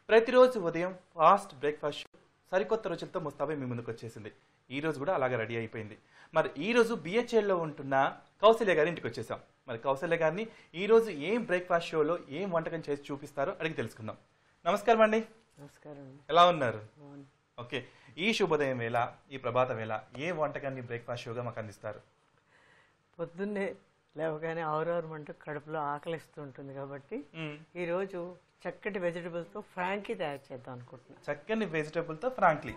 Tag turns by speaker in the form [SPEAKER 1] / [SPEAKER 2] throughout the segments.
[SPEAKER 1] ప్రతిరోజు ఉదయం fast breakfast show సరికొత్త రుచులతో ముస్తాబై మీ ముందుకు వచ్చేసింది ఈ రోజు కూడా అలాగే రెడీ అయిపోయింది మరి ఈ రోజు బిహెచ్ఎల్లో ఉంటున్న కౌశల్య గారి ఇంటికి వచ్చేసాం మరి కౌశల్య గారిని ఈ రోజు ఏం బ్రేక్ఫాస్ట్ షోలో ఏం వంటకం చేసి చూపిస్తారో అడిగి తెలుసుకుందాం నమస్కారం అండి
[SPEAKER 2] నమస్కారం అండి
[SPEAKER 1] ఎలా ఉన్నారు
[SPEAKER 2] బాగున్నాను.
[SPEAKER 1] ఓకే ఈ శుభోదయం వేళ ఈ ప్రభాత వేళ ఏ వంటకాన్ని బ్రేక్ఫాస్ట్ షోగా మాకు అందిస్తారు
[SPEAKER 2] పొద్దున్నే లేవగానే ఆవురారు అంటూ కడుపులో ఆకలిస్తూ ఉంటుంది కాబట్టి
[SPEAKER 1] మ్మ్.
[SPEAKER 2] ఈరోజు చక్కటి వెజిటబుల్స్తో ఫ్రాంకీ తయారు చేద్దాం అనుకుంటున్నాను
[SPEAKER 1] చక్కని వెజిటబుల్ తో ఫ్రాంక్లీ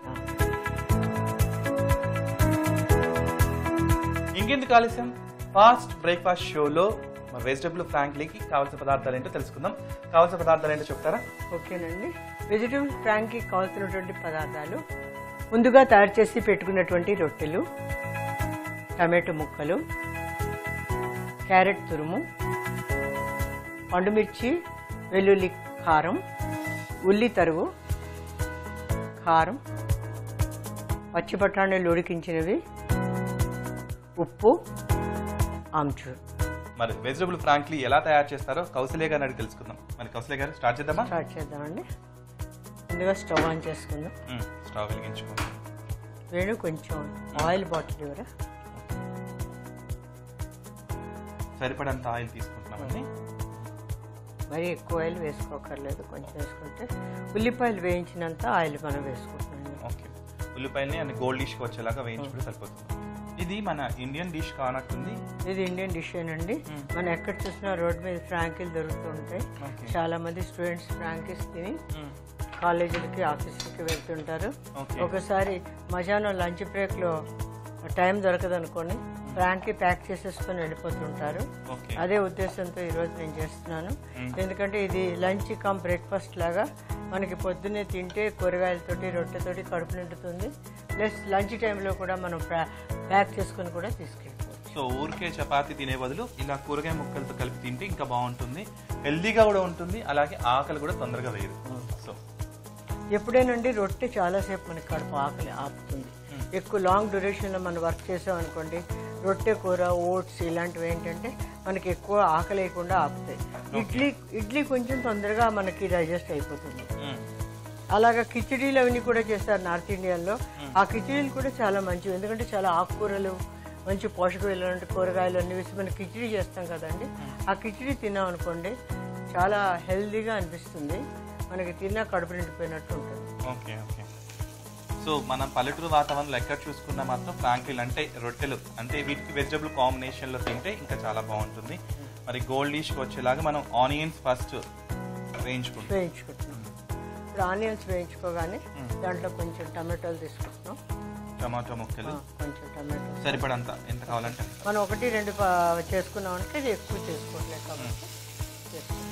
[SPEAKER 1] ఇంకెందుకు ఆలస్యం ఫాస్ట్ బ్రేక్ఫాస్ట్ షోలో మా వెజిటబుల్ ఫ్రాంక్లీకి కావాల్సిన పదార్థాలు ఏంటో తెలుసుకుందాం కావాల్సిన పదార్థాలు ఏంటో చెప్తారా
[SPEAKER 2] ఓకేనండి వెజిటబుల్ ఫ్రాంకీ కావాల్సినటువంటి పదార్థాలు ముందుగా తయారు చేసి పెట్టుకున్నటువంటి రొట్టెలు టమాటో ముక్కలు క్యారెట్ తురుము పండుమిర్చి వెల్లుల్లి కారం ఉల్లి తరుగు కారం పచ్చి బఠానీలు ఉడికించినవి ఉప్పు ఆమ్చూర్
[SPEAKER 1] మరి వెజిటబుల్ ఫ్రాంక్లీ ఎలా తయారు చేస్తారో కౌశల్య గారిని అడిగి తెలుసుకుందాం మరి కౌశల్య గారు స్టార్ట్ చేద్దామా
[SPEAKER 2] స్టార్ట్ చేద్దామండి ముందుగా స్టవ్ ఆన్ చేసుకుందాం
[SPEAKER 1] మ్మ్. స్టవ్ వెలిగించుకో
[SPEAKER 2] వేణు కొంచెం ఆయిల్ బాటిల్ ఇవ్వరా
[SPEAKER 1] సరిపడంత ఆయిల్ తీసుకుంటున్నామండి
[SPEAKER 2] మరి ఎక్కువ ఆయిల్ వేసుకోకర్లేదు కొంచెం వేసుకుంటే ఉల్లిపాయలు వేయించినంత ఆయిల్ మనం వేసుకుంటున్నాం
[SPEAKER 1] ఓకే ఉల్లిపాయల్ని అన్ని గోల్డిష్కి వచ్చేలాగా వేయించుకుంటే సరిపోతుంది ఇది మన ఇండియన్ డిష్ కానట్టుంది
[SPEAKER 2] ఇది ఇండియన్ డిష్ ఏనండి మనం ఎక్కడ చూసినా రోడ్ మీద ఫ్రాంకీలు దొరుకుతుంటాయి
[SPEAKER 1] ఓకే
[SPEAKER 2] చాలా మంది స్టూడెంట్స్ ఫ్రాంకీస్ తిని
[SPEAKER 1] మ్మ్.
[SPEAKER 2] కాలేజీలకి ఆఫీసులకి వెళ్తుంటారు
[SPEAKER 1] ఓకే
[SPEAKER 2] ఒకసారి మధ్యాహ్నం లంచ్ బ్రేక్లో టైం దొరకదు అనుకోని ఫ్రాంకీ ప్యాక్ చేసేసుకొని వెళ్ళిపోతుంటారు
[SPEAKER 1] ఓకే
[SPEAKER 2] అదే ఉద్దేశంతో ఈరోజు నేను చేస్తున్నాను
[SPEAKER 1] మ్మ్.
[SPEAKER 2] ఎందుకంటే ఇది లంచ్ కమ్ బ్రేక్ఫాస్ట్ లాగా మనకి పొద్దున్నే తింటే కూరగాయలతోటి రొట్టెతోటి కడుపు నిండుతుంది ప్లస్ లంచ్ టైంలో కూడా మనం ప్యా- ప్యాక్ చేసుకొని కూడా తీసుకెళ్ళిపోవచ్చు
[SPEAKER 1] సో ఊరికే చపాతీ తినే బదులు ఇలా కూరగాయ ముక్కలతో కలిపి తింటే ఇంకా బాగుంటుంది హెల్దీగా కూడా ఉంటుంది అలాగే ఆకలి కూడా తొందరగా వేయదు సో
[SPEAKER 2] ఎప్పుడేనండి రొట్టె చాలాసేపు మనకి కడుపు ఆకలి ఆపుతుంది
[SPEAKER 1] మ్మ్.
[SPEAKER 2] ఎక్కువ లాంగ్ డ్యూరేషన్లో మనం వర్క్ చేసాం అనుకోండి రొట్టె కూర ఓట్స్ ఇలాంటివి ఏంటంటే మనకి ఎక్కువ ఆకలి వేయకుండా ఆపుతాయి ఇడ్లీ ఇడ్లీ కొంచెం తొందరగా మనకి డైజెస్ట్ అయిపోతుంది
[SPEAKER 1] మ్మ్.
[SPEAKER 2] అలాగా కిచిడీలు అవన్నీ కూడా చేస్తారు నార్త్ ఇండియన్లో ఆ కిచిడీలు కూడా చాలా మంచివి ఎందుకంటే చాలా ఆకుకూరలు మంచి పోషక విలువలు కూరగాయలు అన్ని వేసి మనం కిచిడీ చేస్తాం కదండి ఆ కిచిడీ తిన్నాం అనుకోండి చాలా హెల్దీగా అనిపిస్తుంది మనకి తిన్నా కడుపు నిండిపోయినట్టు ఉంటుంది
[SPEAKER 1] ఓకే ఓకే సో మనం పల్లెటూరు వాతావరణంలో ఎక్కడ చూసుకున్నా మాత్రం ఫ్రాంకిల్ అంటే రొట్టెలు అంటే వీటికి వెజిటబుల్ కాంబినేషన్లో తింటే ఇంకా చాలా బాగుంటుంది మరి గోల్డ్ డిష్కి వచ్చేలాగా మనం ఆనియన్స్ ఫస్ట్ వేయించుకుంటాం
[SPEAKER 2] వేయించుకుంటున్నాం ఇప్పుడు ఆనియన్స్ వేయించుకోగానే దాంట్లో కొంచెం టమాటోలు తీసుకుంటున్నాం
[SPEAKER 1] టమాటో ముక్కలు
[SPEAKER 2] ఆ, కొంచెం టమాటో
[SPEAKER 1] సరిపడంత ఎంత కావాలంటే అంత.
[SPEAKER 2] మనం ఒకటి రెండు ప- చేసుకున్నాం అంటే ఇది ఎక్కువ చేసుకోవట్లేదు కాబట్టి చేసుకుంటాం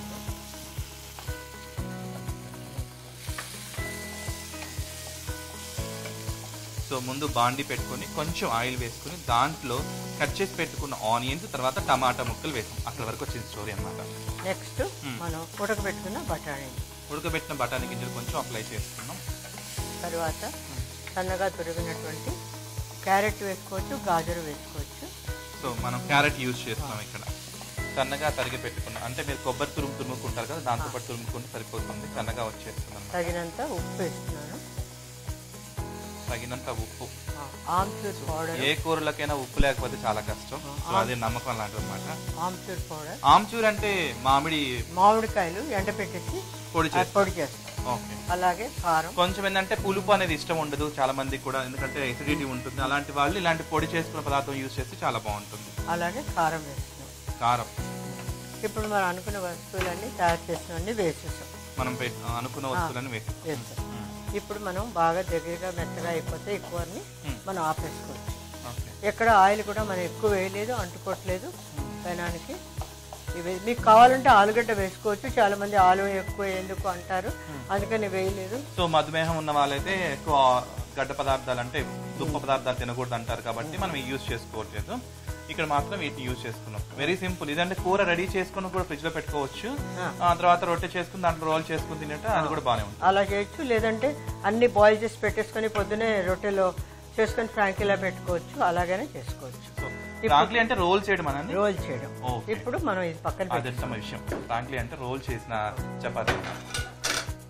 [SPEAKER 1] సో ముందు బాండి పెట్టుకొని కొంచెం ఆయిల్ వేసుకొని దాంట్లో కట్ చేసి పెట్టుకున్న ఆనియన్స్ తర్వాత టమాటా ముక్కలు వేసాం అక్కడ వరకు వచ్చింది స్టోరీ అన్నమాట
[SPEAKER 2] నెక్స్ట్ మనం ఉడకబెట్టుకున్న బఠానీ
[SPEAKER 1] ఉడకబెట్టిన బఠానీ గింజలు కొంచెం అప్లై చేసుకున్నాం
[SPEAKER 2] తర్వాత సన్నగా తురిగినటువంటి క్యారెట్ వేసుకోవచ్చు గాజరు వేసుకోవచ్చు
[SPEAKER 1] సో మనం క్యారెట్ యూజ్ చేస్తున్నాం ఇక్కడ సన్నగా తరిగి పెట్టుకున్నాం అంటే మీరు కొబ్బరి తురుము తురుముకుంటారు కదా దాంతో పాటు తురుముకుంటే సరిపోతుంది సన్నగా వచ్చేస్తుంది
[SPEAKER 2] తగినంత ఉప్పు వేస్తున్నాను
[SPEAKER 1] తగినంత ఉప్పు
[SPEAKER 2] ఆ, ఆమ్చూర్ పౌడర్
[SPEAKER 1] ఏ కూరలకైనా ఉప్పు లేకపోతే చాలా కష్టం సో అది నమ్మకం లాంటిది అనమాట
[SPEAKER 2] ఆమ్చూర్ పౌడర్
[SPEAKER 1] ఆమ్చూర్ అంటే మామిడి
[SPEAKER 2] మామిడికాయలు ఎండపెట్టేసి
[SPEAKER 1] పొడి
[SPEAKER 2] ఆ
[SPEAKER 1] చేస్తాం
[SPEAKER 2] పొడి చేస్తాం
[SPEAKER 1] ఓకే
[SPEAKER 2] అలాగే కారం
[SPEAKER 1] కొంచెం ఏంటంటే పులుపు అనేది ఇష్టం ఉండదు చాలా మందికి కూడా ఎందుకంటే ఎసిడిటీ ఉంటుంది అలాంటి వాళ్ళు ఇలాంటి పొడి చేసుకున్న పదార్థం యూజ్ చేస్తే చాలా బాగుంటుంది
[SPEAKER 2] అలాగే కారం వేస్తున్నాం
[SPEAKER 1] కారం
[SPEAKER 2] ఇప్పుడు మనం అనుకున్న వస్తువులన్నీ తయారు చేసినవన్నీ వేసేసాం
[SPEAKER 1] మనం పెట్- అనుకున్న వస్తువులను వేసి
[SPEAKER 2] వేస్తాం ఇప్పుడు మనం బాగా దగ్గరగా మెత్తగా అయిపోతే ఎక్కువని
[SPEAKER 1] మ్మ్.
[SPEAKER 2] మనం ఆపేసుకోవచ్చు
[SPEAKER 1] ఓకే
[SPEAKER 2] ఎక్కడ ఆయిల్ కూడా మనం ఎక్కువ వేయలేదు అంటుకోవట్లేదు పెనానికి ఇవి మీకు కావాలంటే ఆలుగడ్డ వేసుకోవచ్చు చాలా మంది ఆలు ఎక్కువ ఎందుకు అంటారు అందుకని వేయలేదు
[SPEAKER 1] సో మధుమేహం ఉన్న వాళ్ళైతే ఎక్కువ గడ్డ పదార్థాలు అంటే దుప్ప పదార్థాలు తినకూడదు అంటారు కాబట్టి మనం యూజ్ చేసుకోవట్లేదు ఇక్కడ మాత్రం వీటిని యూజ్ చేసుకున్నాం వెరీ సింపుల్ ఇదంటే కూర రెడీ చేసుకుని కూడా ఫ్రిడ్జ్ లో పెట్టుకోవచ్చు
[SPEAKER 2] ఆ.
[SPEAKER 1] ఆ తర్వాత రొట్టె చేసుకుని దాంట్లో రోల్ చేసుకుని తినేట అది కూడా బాగానే ఉంటుంది
[SPEAKER 2] అలా చేయొచ్చు లేదంటే అన్ని బాయిల్ చేసి పెట్టేసుకొని పొద్దునే రొట్టెలో చేసుకొని ఫ్రాంకీలా పెట్టుకోవచ్చు అలాగనే చేసుకోవచ్చు
[SPEAKER 1] సో ఫ్రాంక్లీ అంటే రోల్ చేయడం అనండి
[SPEAKER 2] రోల్ చేయడం
[SPEAKER 1] ఓకే
[SPEAKER 2] ఇప్పుడు మనం ఇది పక్కన
[SPEAKER 1] అది
[SPEAKER 2] పెట్టి
[SPEAKER 1] ఉత్తమ విషయం ఫ్రాంక్లీ అంటే రోల్ చేసిన చపాతీ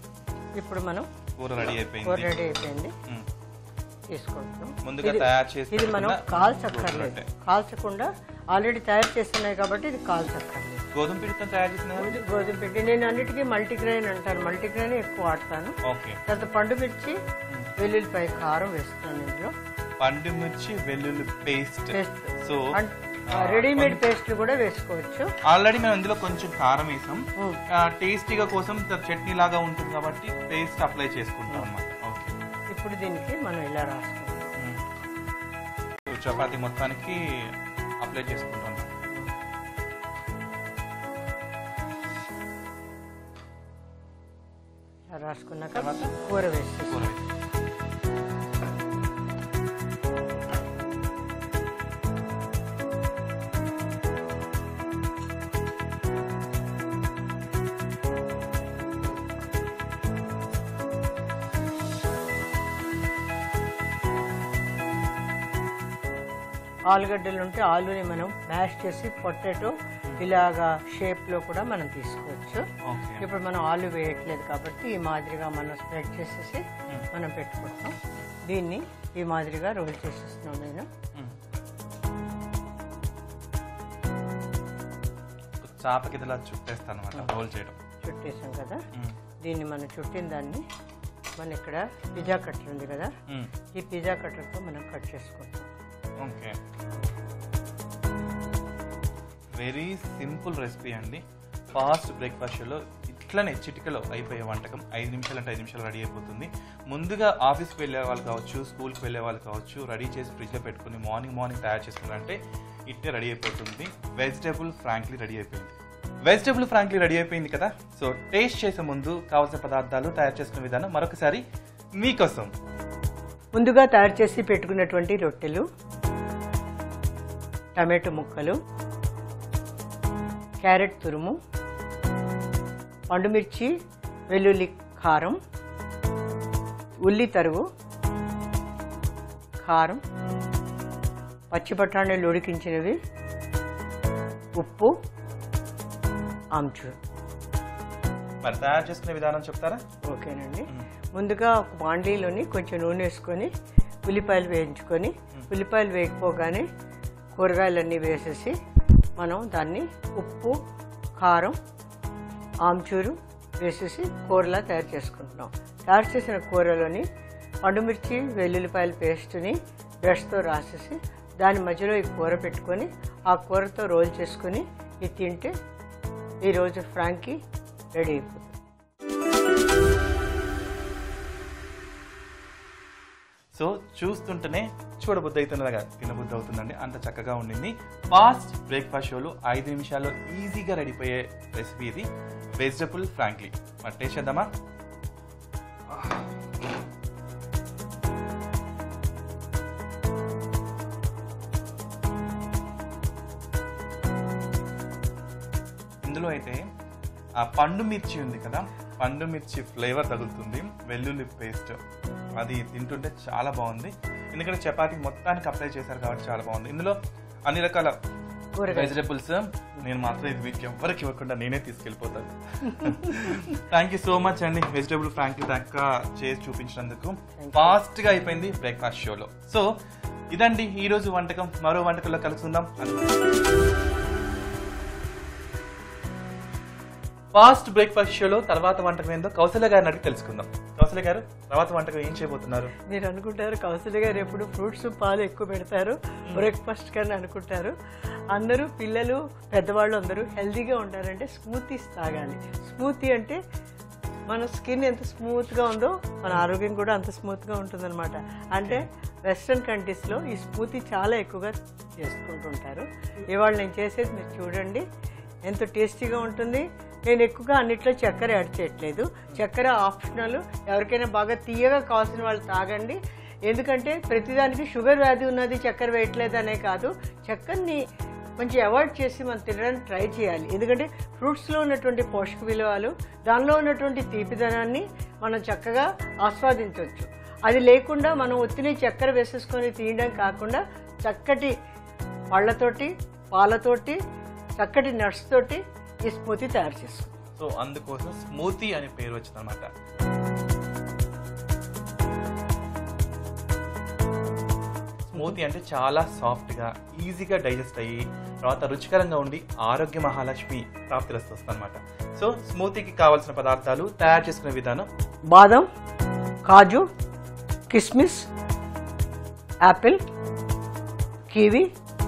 [SPEAKER 2] ఇప్పుడు మనం
[SPEAKER 1] కూర రెడీ
[SPEAKER 2] కూర
[SPEAKER 1] అయిపోయింది
[SPEAKER 2] రెడీ అయిపోయింది
[SPEAKER 1] మ్మ్.
[SPEAKER 2] తీసుకుంటాం
[SPEAKER 1] ముందుగా
[SPEAKER 2] ఇది-
[SPEAKER 1] తయారు చేసి
[SPEAKER 2] ఇది మనం
[SPEAKER 1] పెట్టుకున్న
[SPEAKER 2] కాల్చక్కర్లేదు
[SPEAKER 1] రొట్టె.
[SPEAKER 2] కాల్చకుండా ఆల్రెడీ తయారు చేస్తున్నాయి కాబట్టి ఇది కాల్చక్కర్లేదు
[SPEAKER 1] గోధుమ పిండితో తయారు చేసిన
[SPEAKER 2] ఇది గోధుమ పిండి నేను అన్నిటికీ మల్టీగ్రెయిన్ అంటాను మల్టీగ్రెయిన్ ఎక్కువ వాడతాను
[SPEAKER 1] ఓకే
[SPEAKER 2] తర్వాత పండు మిర్చి వెల్లుల్లిపాయ కారం వేస్తున్నాను ఇందులో
[SPEAKER 1] పండు మిర్చి వెల్లుల్లి పేస్ట్
[SPEAKER 2] పేస్ట్
[SPEAKER 1] సో
[SPEAKER 2] రెడీమేడ్ పేస్ట్లు కూడా వేసుకోవచ్చు
[SPEAKER 1] ఆల్రెడీ మేము ఇందులో కొంచెం కారం వేసాం
[SPEAKER 2] మ్మ్.
[SPEAKER 1] టేస్టీగా కోసం చట్నీ లాగా ఉంటుంది కాబట్టి పేస్ట్ అప్లై చేసుకుంటాం అన్నమాట ఓకే
[SPEAKER 2] ఇప్పుడు దీనికి మనం ఇలా రాసుకుంటాం
[SPEAKER 1] సో చపాతి మొత్తానికి అప్లై చేసుకుంటాం
[SPEAKER 2] ఇలా రాసుకున్నాక
[SPEAKER 1] తర్వాత?
[SPEAKER 2] కూర వేసేసి
[SPEAKER 1] కూర వేసి.
[SPEAKER 2] ఆలుగడ్డలు ఉంటే ఆలుని మనం మ్యాష్ చేసి పొటాటో ఇలాగా షేప్లో కూడా మనం తీసుకోవచ్చు
[SPEAKER 1] ఓకే
[SPEAKER 2] ఇప్పుడు మనం ఆలు వేయట్లేదు కాబట్టి ఈ మాదిరిగా మనం స్ప్రెడ్ చేసేసి మనం పెట్టుకుంటాం దీన్ని ఈ మాదిరిగా రోల్ చేసేస్తున్నాం నేను
[SPEAKER 1] మ్మ్. చాపకి ఇలా చుట్టేస్తాను అనమాట రోల్ చేయడం
[SPEAKER 2] చుట్టేసాం కదా
[SPEAKER 1] మ్మ్.
[SPEAKER 2] దీన్ని మనం చుట్టిన దాన్ని మన ఇక్కడ పిజ్జా కట్టర్ ఉంది కదా
[SPEAKER 1] మ్మ్.
[SPEAKER 2] ఈ పిజ్జా కట్టర్తో మనం కట్ చేసుకుంటాం
[SPEAKER 1] ఓకే వెరీ సింపుల్ రెసిపీ అండి ఫాస్ట్ బ్రేక్ఫాస్ట్ షోలో ఇట్లనే చిటికలో అయిపోయే వంటకం ఐదు నిమిషాలు అంటే ఐదు నిమిషాలు రెడీ అయిపోతుంది ముందుగా ఆఫీస్కి వెళ్ళే వాళ్ళు కావచ్చు స్కూల్కి వెళ్ళే వాళ్ళు కావచ్చు రెడీ చేసి ఫ్రిడ్జ్లో పెట్టుకుని మార్నింగ్ మార్నింగ్ తయారు చేసుకున్నారంటే ఇట్టే రెడీ అయిపోతుంది వెజిటేబుల్ ఫ్రాంక్లీ రెడీ అయిపోయింది వెజిటేబుల్ ఫ్రాంక్లీ రెడీ అయిపోయింది కదా సో టేస్ట్ చేసే ముందు కావాల్సిన పదార్థాలు తయారు చేసుకునే విధానం మరొకసారి మీకోసం
[SPEAKER 2] ముందుగా తయారు చేసి పెట్టుకున్నటువంటి రొట్టెలు టమాటో ముక్కలు క్యారెట్ తురుము పండుమిర్చి వెల్లుల్లి కారం ఉల్లి తరుగు కారం పచ్చి బఠాణీలు ఉడికించినవి ఉప్పు ఆమ్చూర్
[SPEAKER 1] మరి తయారు చేసుకునే విధానం చెప్తారా
[SPEAKER 2] ఓకేనండి ముందుగా ఒక బాండీలోని కొంచెం నూనె వేసుకొని ఉల్లిపాయలు వేయించుకొని ఉల్లిపాయలు వేయకపోగానే కూరగాయలన్నీ వేసేసి మనం దాన్ని ఉప్పు కారం ఆమ్చూరు వేసేసి కూరలా తయారు చేసుకుంటున్నాం తయారు చేసిన కూరలోని పండుమిర్చి వెల్లుల్లిపాయల పేస్ట్ని బ్రష్తో రాసేసి దాని మధ్యలో ఈ కూర పెట్టుకొని ఆ కూరతో రోల్ చేసుకొని ఇది తింటే ఈరోజు ఫ్రాంకీ రెడీ అయిపోతుంది
[SPEAKER 1] సో చూస్తుంటేనే చూడబుద్ధి అవుతున్నదిగా తినబుద్ధి అవుతుందండి అంత చక్కగా ఉండింది ఫాస్ట్ బ్రేక్ఫాస్ట్ షోలో ఐదు నిమిషాల్లో ఈజీగా రెడీపోయే రెసిపీ ఇది వెజిటబుల్ ఫ్రాంక్లీ మరి టేస్ట్ చేద్దామా ఇందులో అయితే ఆ పండు మిర్చి ఉంది కదా పండు మిర్చి ఫ్లేవర్ తగులుతుంది వెల్లుల్లి పేస్ట్ అది తింటుంటే చాలా బాగుంది ఎందుకంటే చపాతీ మొత్తానికి అప్లై చేశారు కాబట్టి చాలా బాగుంది ఇందులో అన్ని రకాల
[SPEAKER 2] కూరగాయలు.
[SPEAKER 1] వెజిటబుల్స్ నేను మాత్రం ఇది మీకు ఎవరికి ఇవ్వకుండా నేనే తీసుకెళ్ళిపోతాను థ్యాంక్ యూ సో మచ్ అండి వెజిటబుల్ ఫ్రాంక్లీ దాకా చేసి చూపించినందుకు ఫాస్ట్ గా అయిపోయింది బ్రేక్ఫాస్ట్ షోలో సో ఇదండి ఈ రోజు వంటకం మరో వంటకంలో కలుసుకుందాం ఫాస్ట్ బ్రేక్ఫాస్ట్ షోలో తర్వాత వంటకం ఏందో కౌశల్య గారిని అడిగి తెలుసుకుందాం కౌశల్య గారు తర్వాత వంటకం ఏం చేయబోతున్నారు
[SPEAKER 2] మీరు అనుకుంటారు కౌశల్య గారు ఎప్పుడు ఫ్రూట్స్ పాలు ఎక్కువ పెడతారు బ్రేక్ఫాస్ట్ కానీ అనుకుంటారు అందరూ పిల్లలు పెద్దవాళ్ళు అందరూ హెల్తీగా ఉంటారంటే స్మూతీస్ తాగాలి స్మూతీ అంటే మన స్కిన్ ఎంత స్మూత్గా ఉందో మన ఆరోగ్యం కూడా అంత స్మూత్గా ఉంటుందన్నమాట అంటే వెస్ట్రన్ కంట్రీస్లో ఈ స్మూతీ చాలా ఎక్కువగా చేసుకుంటుంటారు ఇవాళ నేను చేసేది మీరు చూడండి ఎంత టేస్టీగా ఉంటుంది నేను ఎక్కువగా అన్నిట్లో చక్కెర యాడ్ చేయట్లేదు చక్కెర ఆప్షనల్ ఎవరికైనా బాగా తీయగా కావాల్సిన వాళ్ళు తాగండి ఎందుకంటే ప్రతిదానికి షుగర్ వ్యాధి ఉన్నది చక్కెర వేయట్లేదు అనే కాదు చక్కెరని కొంచెం అవాయిడ్ చేసి మనం తినడానికి ట్రై చేయాలి ఎందుకంటే ఫ్రూట్స్లో ఉన్నటువంటి పోషక విలువలు దానిలో ఉన్నటువంటి తీపిదనాన్ని మనం చక్కగా ఆస్వాదించవచ్చు అది లేకుండా మనం ఒత్తిని చక్కెర వేసేసుకొని తీయడం కాకుండా చక్కటి పళ్ళతోటి పాలతోటి చక్కటి నట్స్ తోటి ఈ స్మూతీ తయారు చేసుకుంటాం
[SPEAKER 1] సో అందుకోసం స్మూతీ అనే పేరు వచ్చిందనమాట స్మూతీ అంటే చాలా సాఫ్ట్గా ఈజీగా డైజెస్ట్ అయ్యి తర్వాత రుచికరంగా ఉండి ఆరోగ్య మహాలక్ష్మి ప్రాప్తిరస్తు వస్తుంది అనమాట సో స్మూతీకి కావాల్సిన పదార్థాలు తయారు చేసుకునే విధానం
[SPEAKER 2] బాదం కాజు కిస్మిస్ యాపిల్ కివి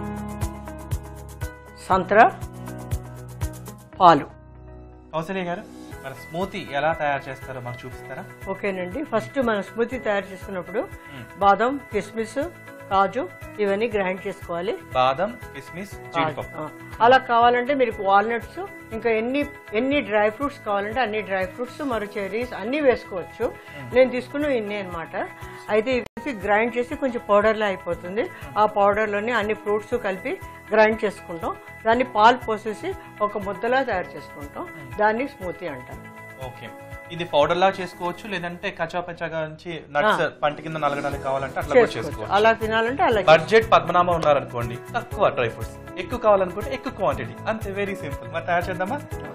[SPEAKER 2] సంత్రా పాలు
[SPEAKER 1] కౌసల్య గారు మన స్మూతీ ఎలా తయారు చేస్తారో మాకు చూపిస్తారా
[SPEAKER 2] ఓకేనండి ఫస్ట్ మనం స్మూతీ తయారు చేసుకున్నప్పుడు బాదం కిస్మిస్ కాజు ఇవన్నీ గ్రైండ్ చేసుకోవాలి
[SPEAKER 1] బాదం కిస్మిస్ జీడిపప్పు
[SPEAKER 2] ఆ, అలా కావాలంటే మీరు వాల్నట్స్ ఇంకా ఎన్ని ఎన్ని డ్రై ఫ్రూట్స్ కావాలంటే అన్ని డ్రై ఫ్రూట్స్ మరి చెరీస్ అన్ని వేసుకోవచ్చు నేను తీసుకున్న ఇన్ని అన్నమాట అయితే ఇవి గ్రైండ్ చేసి కొంచెం పౌడర్లా అయిపోతుంది ఆ పౌడర్లోని అన్ని ఫ్రూట్స్ కలిపి గ్రైండ్ చేసుకుంటాం దాన్ని పాలు పోసేసి ఒక ముద్దలా తయారు చేసుకుంటాం దాన్ని స్మూతీ అంటారు
[SPEAKER 1] ఓకే ఇది పౌడర్ లా చేసుకోవచ్చు లేదంటే కచ్చా పచ్చగా నుంచి నట్స్ పంట కింద నలగడానికి కావాలంటే అట్లా కూడా
[SPEAKER 2] చేసుకోవచ్చు
[SPEAKER 1] చేసుకోవచ్చు
[SPEAKER 2] అలా తినాలంటే అలా
[SPEAKER 1] బడ్జెట్ పద్మనాభం ఉన్నారనుకోండి తక్కువ డ్రై ఫ్రూట్స్ ఎక్కువ కావాలనుకుంటే ఎక్కువ క్వాంటిటీ అంతే వెరీ సింపుల్ మరి తయారు చేద్దామా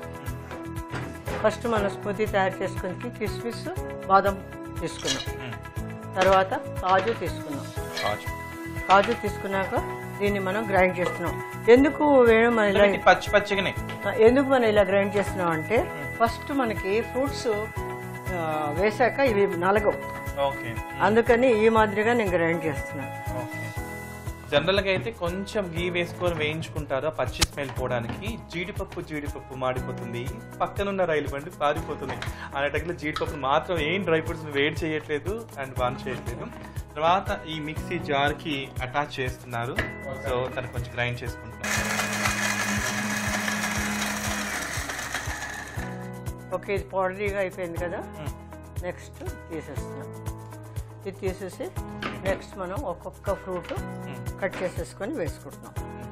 [SPEAKER 2] ఫస్ట్ మనం స్మూతీ తయారు చేసుకుని కిస్మిస్ బాదం తీసుకున్నాం
[SPEAKER 1] మ్మ్.
[SPEAKER 2] తర్వాత కాజు తీసుకున్నాం
[SPEAKER 1] కాజు.
[SPEAKER 2] కాజు తీసుకున్నాక దీన్ని మనం గ్రైండ్ చేస్తున్నాం ఎందుకు వేణు మనం ఇలా
[SPEAKER 1] ఇది పచ్చి పచ్చిగానే
[SPEAKER 2] ఎందుకు మనం ఇలా గ్రైండ్ చేస్తున్నాం అంటే ఫస్ట్ మనకి ఫ్రూట్స్ వేసాక ఇవి నలగవు
[SPEAKER 1] ఓకే
[SPEAKER 2] అందుకని ఈ మాదిరిగా నేను గ్రైండ్ చేస్తున్నాను
[SPEAKER 1] ఓకే జనరల్ గా అయితే కొంచెం గీ వేసుకొని వేయించుకుంటారు ఆ పచ్చి స్మెల్ పోవడానికి జీడిపప్పు జీడిపప్పు మాడిపోతుంది పక్కనున్న రైలు బండి పారిపోతుంది అనేటప్పుడు జీడిపప్పు మాత్రం ఏం డ్రై ఫ్రూట్స్ వేడి చేయట్లేదు అండ్ బాన్ చేయట్లేదు తర్వాత ఈ మిక్సీ జార్ కి అటాచ్ చేస్తున్నారు సో తను కొంచెం గ్రైండ్ చేసుకుంటున్నారు
[SPEAKER 2] ఓకే ఇది పౌడరీగా అయిపోయింది కదా
[SPEAKER 1] మ్మ్.
[SPEAKER 2] నెక్స్ట్ తీసేస్తున్నాం ఇది తీసేసి నెక్స్ట్ మనం ఒక్కొక్క ఫ్రూట్
[SPEAKER 1] మ్మ్.
[SPEAKER 2] కట్ చేసేసుకొని వేసుకుంటున్నాం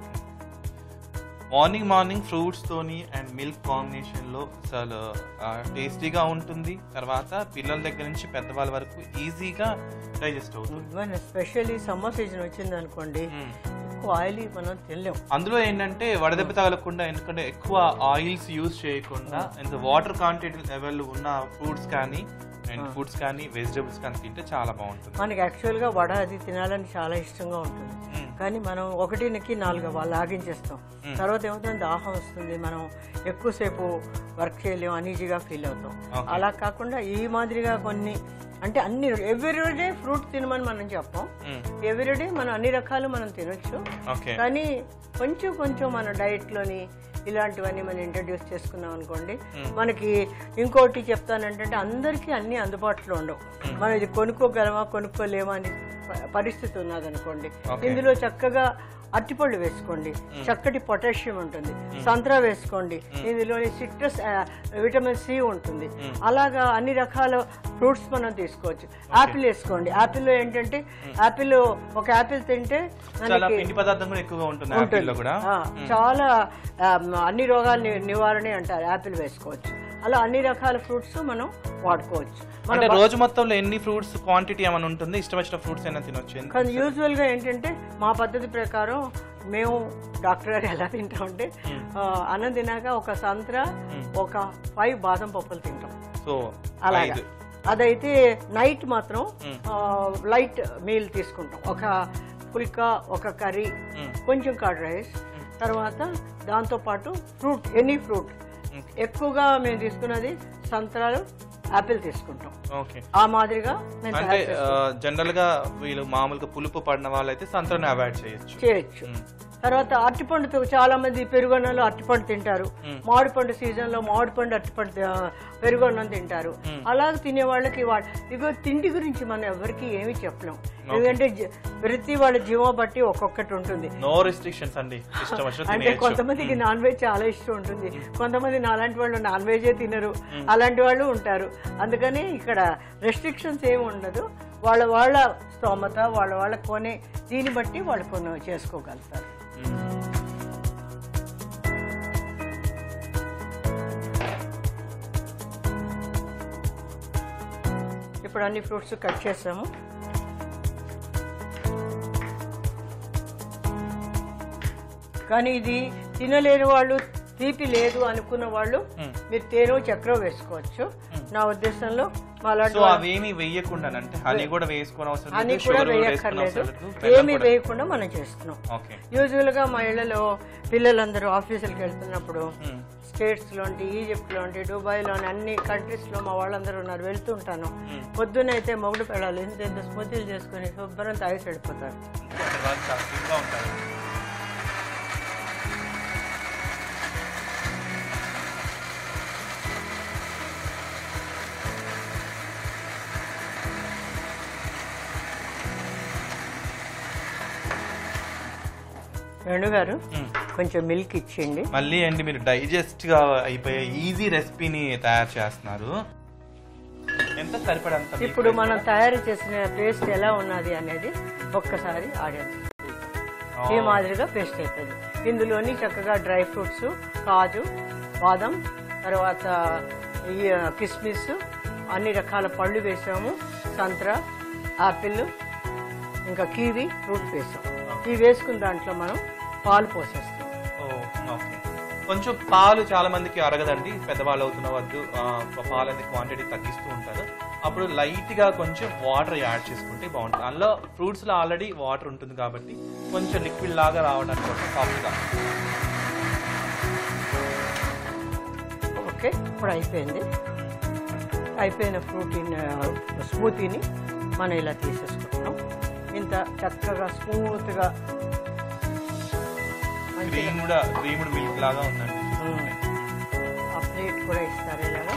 [SPEAKER 1] మార్నింగ్ మార్నింగ్ ఫ్రూట్స్ తోని అండ్ మిల్క్ కాంబినేషన్ లో అసలు టేస్టీగా ఉంటుంది తర్వాత పిల్లల దగ్గర నుంచి పెద్దవాళ్ళ వరకు ఈజీగా డైజెస్ట్ అవుతుంది
[SPEAKER 2] మన ఎస్పెషల్లీ సమ్మర్ సీజన్ వచ్చింది అనుకోండి
[SPEAKER 1] మ్మ్.
[SPEAKER 2] ఎక్కువ ఆయిలీ మనం తినలేం
[SPEAKER 1] అందులో ఏంటంటే వడదెబ్బ తగలకుండా ఎందుకంటే ఎక్కువ ఆయిల్స్ యూజ్ చేయకుండా ఎంత వాటర్ కాంటెంట్ లెవెల్ ఉన్న ఫ్రూట్స్ కానీ అండ్ ఫుడ్స్ కానీ వెజిటబుల్స్ కానీ తింటే చాలా బాగుంటుంది
[SPEAKER 2] మనకి యాక్చువల్గా వడ అది తినాలని చాలా ఇష్టంగా ఉంటుంది
[SPEAKER 1] మ్మ్.
[SPEAKER 2] కానీ మనం ఒకటికి నాలుగు వాళ్ళు ఆగించేస్తాం తర్వాత ఏమవుతుంది దాహం వస్తుంది మనం ఎక్కువసేపు వర్క్ చేయలేము అనీజీగా ఫీల్ అవుతాం
[SPEAKER 1] Okay.
[SPEAKER 2] అలా కాకుండా ఈ మాదిరిగా కొన్ని అంటే అన్ని ఎవ్రీడే ఫ్రూట్ తినమని మనం చెప్పాం
[SPEAKER 1] మ్మ్.
[SPEAKER 2] ఎవ్రీడే మనం అన్ని రకాలు మనం తినొచ్చు
[SPEAKER 1] ఓకే
[SPEAKER 2] కానీ కొంచెం కొంచెం మన డైట్లోని ఇలాంటివన్నీ మనం ఇంట్రడ్యూస్ చేసుకున్నాం అనుకోండి మనకి ఇంకోటి చెప్తానంటే అందరికీ అన్ని అందుబాటులో ఉండవు మనం ఇది కొనుక్కోగలమా కొనుక్కోలేమా అని ప- పరిస్థితి ఉన్నదనుకోండి
[SPEAKER 1] Okay.
[SPEAKER 2] ఇందులో చక్కగా అట్టిపళ్ళు వేసుకోండి చక్కటి పొటాషియం ఉంటుంది సంత్రా వేసుకోండి ఇందులోని సిట్రస్ విటమిన్ సి ఉంటుంది అలాగా అన్ని రకాల ఫ్రూట్స్ మనం తీసుకోవచ్చు యాపిల్ వేసుకోండి యాపిల్లో ఏంటంటే యాపిల్ ఒక యాపిల్ తింటే
[SPEAKER 1] చాలా
[SPEAKER 2] మనకి
[SPEAKER 1] పిండి పదార్థం కూడా ఎక్కువగా ఉంటుంది
[SPEAKER 2] ఉంటుంది.
[SPEAKER 1] యాపిల్లో కూడా
[SPEAKER 2] ఆ, చాలా ఆ, అన్ని రోగాల ని- నివారణ అంటారు యాపిల్ వేసుకోవచ్చు అలా అన్ని రకాల ఫ్రూట్స్ మనం వాడుకోవచ్చు మన
[SPEAKER 1] అంటే రోజు మొత్తంలో ఎన్ని ఫ్రూట్స్ క్వాంటిటీ ఏమైనా ఉంటుంది ఇష్టం వచ్చిన ఫ్రూట్స్ అయినా తినొచ్చు ఎంత?
[SPEAKER 2] కానీ యూజువల్ గా ఏంటంటే మా పద్ధతి ప్రకారం మేము డాక్టర్ గారు ఎలా తింటామంటే ఆ, అన్నం తినాక ఒక సంత్ర ఒక ఫైవ్ బాదం పప్పులు తింటాం
[SPEAKER 1] సో
[SPEAKER 2] అలాగా
[SPEAKER 1] ఐదు
[SPEAKER 2] అదైతే నైట్ మాత్రం లైట్ మీల్ తీసుకుంటాం ఒక పుల్కా ఒక కర్రీ
[SPEAKER 1] మ్మ్.
[SPEAKER 2] కొంచెం కర్డ్ రైస్ తర్వాత దాంతోపాటు ఫ్రూట్ ఎనీ ఫ్రూట్ ఎక్కువగా మేము తీసుకున్నది సంత్రాలు యాపిల్ తీసుకుంటాం
[SPEAKER 1] ఓకే
[SPEAKER 2] ఆ మాదిరిగా మేము
[SPEAKER 1] అంటే
[SPEAKER 2] తయారు
[SPEAKER 1] జనరల్ గా వీళ్ళు మామూలుగా పులుపు పడిన వాళ్ళైతే సంత్రాన్ని అవాయిడ్ చేయొచ్చు
[SPEAKER 2] చేయొచ్చు తర్వాత అరటిపండుతో చాలా మంది పెరుగన్నంలో అరటిపండు తింటారు మామిడిపండు సీజన్ లో మామిడిపండు అరటిపండు ఆ, పెరుగన్నం తింటారు అలా తినే వాళ్ళకి వాళ్ళ ఇగో తిండి గురించి మనం ఎవరికి ఏమీ చెప్పలేం ఎందుకంటే జ- ప్రతి వాళ్ళ జీవం బట్టి ఒక్కొక్కటి ఉంటుంది
[SPEAKER 1] నో రిస్ట్రిక్షన్స్ అండి ఇష్టం వచ్చిన
[SPEAKER 2] అంటే
[SPEAKER 1] తినేయచ్చు
[SPEAKER 2] కొంతమందికి నాన్ వెజ్ చాలా ఇష్టం ఉంటుంది కొంతమంది నాలాంటి వాళ్ళు నాన్ వెజే తినరు అలాంటి వాళ్ళు ఉంటారు అందుకని ఇక్కడ రెస్ట్రిక్షన్స్ ఏమి ఉండదు వాళ్ళ వాళ్ళ స్తోమత వాళ్ళ వాళ్ళ కొనే దీన్ని బట్టి వాళ్ళు కొన్ని చేసుకోగలుగుతారు ఇప్పుడు అన్ని ఫ్రూట్స్ కట్ చేసాము కానీ ఇది తినలేని వాళ్ళు తీపి లేదు అనుకున్న వాళ్ళు మీరు తేనె చక్కెర వేసుకోవచ్చు నా ఉద్దేశంలో అలాంటి
[SPEAKER 1] సో అవేమి వేయకుండా అంటే హనీ కూడా వేసుకోని అవసరం
[SPEAKER 2] హనీ
[SPEAKER 1] లేదు
[SPEAKER 2] కూడా
[SPEAKER 1] షుగర్ కూడా వేసుకోని
[SPEAKER 2] వేయక్కర్లేదు
[SPEAKER 1] అవసరం లేదు బెల్లం
[SPEAKER 2] ఏమీ
[SPEAKER 1] కూడా
[SPEAKER 2] వేయకుండా మనం చేస్తున్నాం
[SPEAKER 1] ఓకే
[SPEAKER 2] యూజువల్ గా మా ఇళ్లలో పిల్లలందరూ ఆఫీసులకు వెళ్తున్నప్పుడు
[SPEAKER 1] మ్మ్.
[SPEAKER 2] స్టేట్స్ లోంటి ఈజిప్ట్ లోంటి దుబాయ్ లోని అన్ని కంట్రీస్ లో మా వాళ్ళందరూ ఉన్నారు వెళ్తూ ఉంటాను పొద్దునైతే మొగుడు పెడాలి ఇంత ఇంత స్మూతీలు చేసుకుని శుభ్రం తాగేసి వెళ్ళిపోతారు
[SPEAKER 1] కొంచెం వాళ్ళు చాలా fit గా ఉంటారు
[SPEAKER 2] వేణు గారు
[SPEAKER 1] మ్మ్.
[SPEAKER 2] కొంచెం మిల్క్ ఇచ్చేయండి
[SPEAKER 1] మళ్ళీ అండి మీరు డైజెస్ట్ గా అయిపోయే ఈజీ రెసిపీని తయారు చేస్తున్నారు ఎంత సరిపడంత milk
[SPEAKER 2] ఇప్పుడు మనం
[SPEAKER 1] వేసుకోవాలా?
[SPEAKER 2] తయారు చేసిన పేస్ట్ ఎలా ఉన్నది అనేది ఒక్కసారి ఆడియన్స్ ఈ మాదిరిగా పేస్ట్ అవుతుంది ఇందులోని చక్కగా డ్రై ఫ్రూట్స్ కాజు బాదం తర్వాత ఈ కిస్మిస్ అన్ని రకాల పళ్ళు వేసాము సంత్ర ఆపిల్ ఇంకా కీవి ఫ్రూట్ వేసాం ఇవి వేసుకున్న దాంట్లో మనం పాలు పోసేస్తాం
[SPEAKER 1] ఓ, ఓకే కొంచెం పాలు చాలా మందికి అరగదండి పెద్దవాళ్ళు అవుతున్న వద్దు ఆ, పాలు అనేది క్వాంటిటీ తగ్గిస్తూ ఉంటారు అప్పుడు లైట్ గా కొంచెం వాటర్ యాడ్ చేసుకుంటే బాగుంటుంది అందులో ఫ్రూట్స్ లో ఆల్రెడీ వాటర్ ఉంటుంది కాబట్టి కొంచెం లిక్విడ్ లాగా రావడానికి కోసం సాఫ్ట్ గా
[SPEAKER 2] ఓకే ఇప్పుడు అయిపోయింది అయిపోయిన ఫ్రూటీని స్మూతీని మనం ఇలా తీసేసుకుంటున్నాం ఇంత చక్కగా స్మూత్గా మంచిగా
[SPEAKER 1] క్రీమ్ కూడా క్రీమ్డ్ మిల్క్ లాగా ఉందండి
[SPEAKER 2] ఆ ప్లేట్ కూడా ఇస్తారు ఇలాగా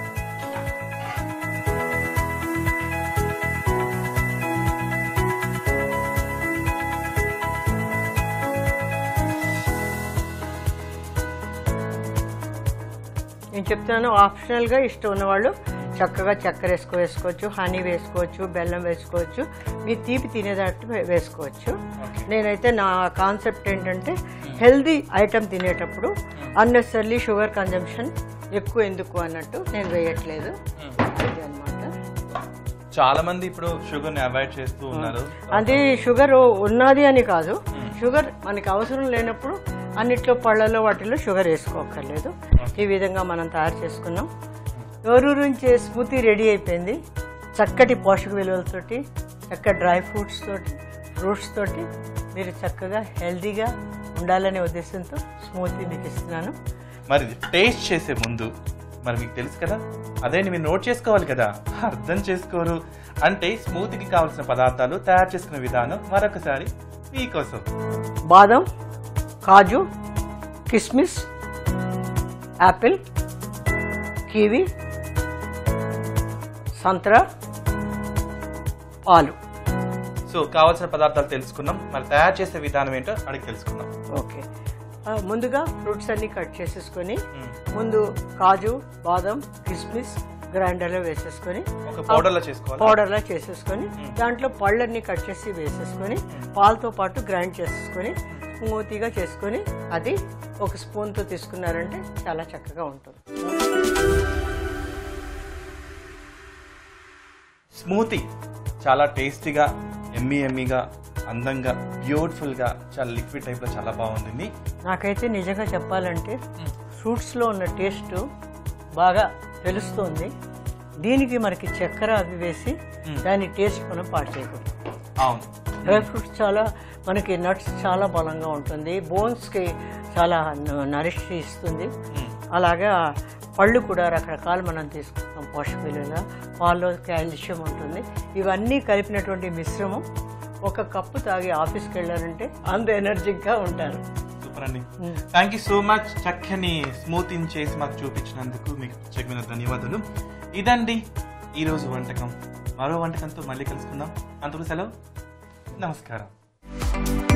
[SPEAKER 2] నేను చెప్తున్నాను ఆప్షనల్గా ఇష్టం ఉన్నవాళ్ళు చక్కగా చక్కెర వేసుకో వేసుకోవచ్చు హనీ వేసుకోవచ్చు బెల్లం వేసుకోవచ్చు మీ తీపి తినేటట్టు వే- వేసుకోవచ్చు
[SPEAKER 1] ఓకే
[SPEAKER 2] నేనైతే నా కాన్సెప్ట్ ఏంటంటే హెల్దీ ఐటమ్ తినేటప్పుడు అన్నెసర్లీ షుగర్ కన్జంప్షన్ ఎక్కువ ఎందుకు అన్నట్టు నేను వేయట్లేదు ఇది అన్నమాట
[SPEAKER 1] చాలా మంది ఇప్పుడు షుగర్ ని అవాయిడ్ చేస్తూ ఉన్నారు
[SPEAKER 2] అది షుగర్ ఉన్నది అని కాదు షుగర్ మనకి అవసరం లేనప్పుడు అన్నిట్లో పళ్ళలో వాటిలో షుగర్ వేసుకోక్కర్లేదు ఈ విధంగా మనం తయారు చేసుకున్నాం ఎవరు నుంచి స్మూతీ రెడీ అయిపోయింది చక్కటి పోషక విలువలతోటి చక్కటి డ్రై ఫ్రూట్స్ తోటి ఫ్రూట్స్ తోటి మీరు చక్కగా హెల్తీగా ఉండాలనే ఉద్దేశంతో స్మూతీ మీకు ఇస్తున్నాను
[SPEAKER 1] మరి టేస్ట్ చేసే ముందు మరి మీకు తెలుసు కదా అదే మీరు నోట్ చేసుకోవాలి కదా అర్థం చేసుకోరు అంటే స్మూత్కి కావాల్సిన పదార్థాలు తయారు చేసుకునే విధానం మరొకసారి మీకోసం
[SPEAKER 2] బాదం కాజు కిస్మిస్ యాపిల్ కివి సంత్రా పాలు
[SPEAKER 1] సో కావాల్సిన పదార్థాలు తెలుసుకున్నాం మరి తయారు చేసే విధానం ఏంటో అడిగి తెలుసుకుందాం
[SPEAKER 2] ఓకే ఆ, ముందుగా ఫ్రూట్స్ అన్ని కట్ చేసేసుకొని
[SPEAKER 1] మ్మ్.
[SPEAKER 2] ముందు కాజు బాదం కిస్మిస్ గ్రైండర్లో వేసేసుకొని
[SPEAKER 1] ఒక పౌడర్లో చేసుకోవాలి
[SPEAKER 2] పౌడర్లా చేసేసుకొని దాంట్లో పళ్ళన్నీ కట్ చేసి వేసేసుకొని పాలతో పాటు గ్రైండ్ చేసేసుకొని స్మూతీగా చేసుకొని అది ఒక స్పూన్తో తీసుకున్నారంటే చాలా చక్కగా ఉంటుంది
[SPEAKER 1] స్మూతీ చాలా టేస్టీగా ఎమ్మీ ఎమ్మీగా అందంగా బ్యూటిఫుల్గా చాలా లిక్విడ్ టైప్లో చాలా బాగుంది
[SPEAKER 2] నాకైతే నిజంగా చెప్పాలంటే ఫ్రూట్స్లో ఉన్న టేస్ట్ బాగా తెలుస్తుంది దీనికి మనకి చక్కెర అవి వేసి దాని టేస్ట్ మనం పాడు చేయకూడదు
[SPEAKER 1] అవును
[SPEAKER 2] డ్రై ఫ్రూట్స్ చాలా మనకి నట్స్ చాలా బలంగా ఉంటుంది బోన్స్కి చాలా నరిష్ ఇస్తుంది అలాగా పళ్ళు కూడా రకరకాలు మనం తీసుకుంటాం పోషక విలువగా పాల్లో కాల్షియం ఉంటుంది ఇవన్నీ కలిపినటువంటి మిశ్రమం ఒక కప్పు తాగి ఆఫీస్కి వెళ్ళారంటే అంత ఎనర్జిక్గా ఉంటారు
[SPEAKER 1] సూపర్ అండి థ్యాంక్ యూ సో మచ్ చక్కని స్మూతింగ్ చేసి మాకు చూపించినందుకు మీకు ప్రత్యేకమైన ధన్యవాదాలు ఇదండి ఈరోజు వంటకం మరో వంటకంతో మళ్ళీ కలుసుకుందాం అంతకు సెలవు నమస్కారం